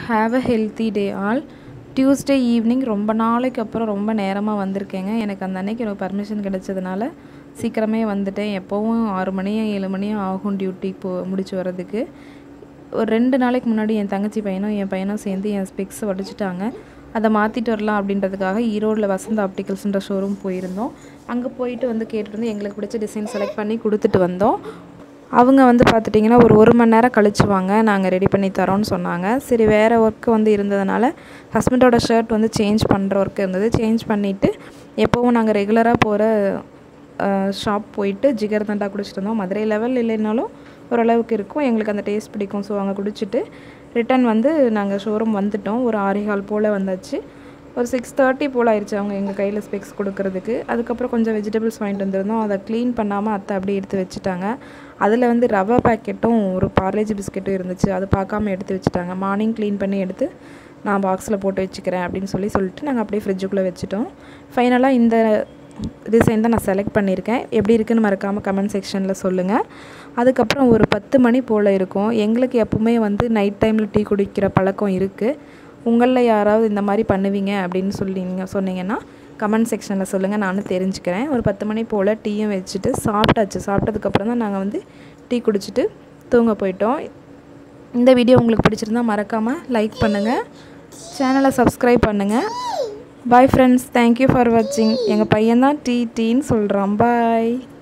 have a healthy day all Tuesday evening ரொம்ப நாளைக்கு அப்புறம் ரொம்ப நேரமாக வந்திருக்கேங்க எனக்கு அந்த அன்னைக்கு எனக்கு பர்மிஷன் கிடைச்சதுனால சீக்கிரமே வந்துட்டேன் எப்போவும் ஆறு மணியோ ஏழு மணியோ ஆகும் டியூட்டி போ முடிச்சு வர்றதுக்கு ஒரு ரெண்டு நாளைக்கு முன்னாடி என் தங்கச்சி பையனும் என் பையனும் சேர்ந்து என் ஸ்பெக்ஸ் உடச்சிட்டாங்க அதை மாற்றிட்டு வரலாம் அப்படின்றதுக்காக ஈரோடில் வசந்த ஆப்டிகல்ஸ்ன்ற ஷோரூம் போயிருந்தோம் அங்கே போயிட்டு வந்து கேட்டுட்டு வந்து எங்களுக்கு பிடிச்ச டிசைன் செலக்ட் பண்ணி கொடுத்துட்டு வந்தோம் அவங்க வந்து பார்த்துட்டிங்கன்னா ஒரு ஒரு மணி நேரம் கழிச்சு வாங்க நாங்கள் ரெடி பண்ணி தரோன்னு சொன்னாங்க சரி வேறு ஒர்க்கு வந்து இருந்ததுனால ஹஸ்பண்டோட ஷர்ட் வந்து சேஞ்ச் பண்ணுற ஒர்க் இருந்தது சேஞ்ச் பண்ணிவிட்டு எப்போவும் நாங்கள் ரெகுலராக போகிற ஷாப் போயிட்டு ஜிகர் தண்டா குடிச்சிட்டு இருந்தோம் மதுரை லெவல் இல்லைனாலும் ஓரளவுக்கு இருக்கும் எங்களுக்கு அந்த டேஸ்ட் பிடிக்கும் ஸோ அங்கே குடிச்சிட்டு ரிட்டன் வந்து நாங்கள் ஷோரூம் வந்துட்டோம் ஒரு ஆறேகால் போல் வந்தாச்சு ஒரு சிக்ஸ் தேர்ட்டி போல் ஆயிடுச்சு அவங்க எங்கள் கையில் ஸ்பெக்ஸ் கொடுக்கறதுக்கு அதுக்கப்புறம் கொஞ்சம் வெஜிடபிள்ஸ் வாங்கிட்டு வந்திருந்தோம் அதை க்ளீன் பண்ணாமல் அத்தை அப்படியே எடுத்து வச்சுட்டாங்க அதில் வந்து ரவை பேக்கெட்டும் ஒரு பார்லேஜ் பிஸ்கெட்டும் இருந்துச்சு அது பார்க்காம எடுத்து வச்சுட்டாங்க மார்னிங் க்ளீன் பண்ணி எடுத்து நான் பாக்ஸில் போட்டு வச்சுக்கிறேன் அப்படின்னு சொல்லி சொல்லிட்டு நாங்கள் அப்படியே ஃப்ரிட்ஜுக்குள்ளே வச்சுட்டோம் ஃபைனலாக இந்த டிசைன் தான் நான் செலக்ட் பண்ணியிருக்கேன் எப்படி இருக்குன்னு மறக்காமல் கமெண்ட் செக்ஷனில் சொல்லுங்கள் அதுக்கப்புறம் ஒரு பத்து மணி போல் இருக்கும் எங்களுக்கு எப்பவுமே வந்து நைட் டைமில் டீ குடிக்கிற பழக்கம் இருக்குது உங்களில் யாராவது இந்த மாதிரி பண்ணுவீங்க அப்படின்னு சொல்லி நீங்கள் சொன்னீங்கன்னா கமெண்ட் செக்ஷனில் சொல்லுங்கள் நானும் தெரிஞ்சுக்கிறேன் ஒரு பத்து மணி போல் டீயும் வச்சுட்டு சாப்பிட்டாச்சு சாப்பிட்டதுக்கப்புறம் தான் நாங்கள் வந்து டீ குடிச்சிட்டு தூங்க போயிட்டோம் இந்த வீடியோ உங்களுக்கு பிடிச்சிருந்தா மறக்காமல் லைக் பண்ணுங்கள் சேனலை சப்ஸ்கிரைப் பண்ணுங்கள் பாய் ஃப்ரெண்ட்ஸ் தேங்க்யூ ஃபார் வாட்சிங் எங்கள் பையன் தான் டீ டீன்னு சொல்கிறான் பாய்